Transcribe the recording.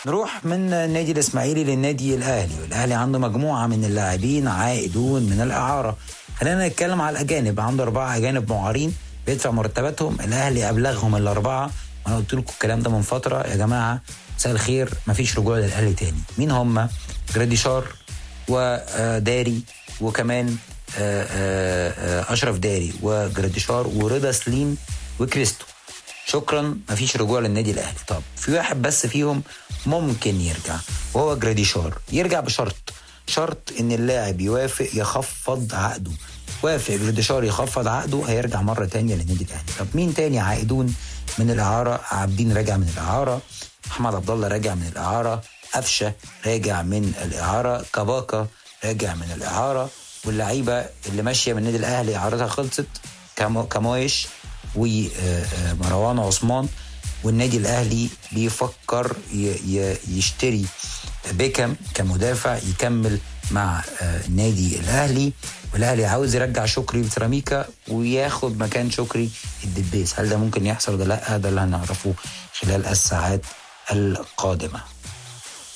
نروح من النادي الاسماعيلي للنادي الاهلي والاهلي عنده مجموعه من اللاعبين عائدون من الاعاره خلينا نتكلم على الاجانب عنده اربعه اجانب معارين بيدفع مرتباتهم الاهلي ابلغهم الاربعه وانا قلت لكم الكلام ده من فتره يا جماعه مساء الخير مفيش رجوع للاهلي تاني مين هم جراديشار وداري وكمان آه، آه، آه، اشرف داري وجراديشار ورضا سليم وكريستو شكرا مفيش رجوع للنادي الاهلي طب في واحد بس فيهم ممكن يرجع وهو جراديشار يرجع بشرط شرط ان اللاعب يوافق يخفض عقده وافق جراديشار يخفض عقده هيرجع مره تانية للنادي الاهلي طب مين تاني عائدون من الاعاره عابدين راجع من الاعاره محمد عبد الله راجع من الاعاره قفشه راجع من الاعاره كباكا راجع من الاعاره واللعيبه اللي ماشيه من النادي الاهلي اعارتها خلصت كمو- كمويش ومروان عثمان والنادي الاهلي بيفكر ي- ي- يشتري بيكم كمدافع يكمل مع آه، النادي الاهلي والاهلي عاوز يرجع شكري بسيراميكا وياخد مكان شكري الدبيس هل ده ممكن يحصل ولا لا ده اللي هنعرفه خلال الساعات القادمه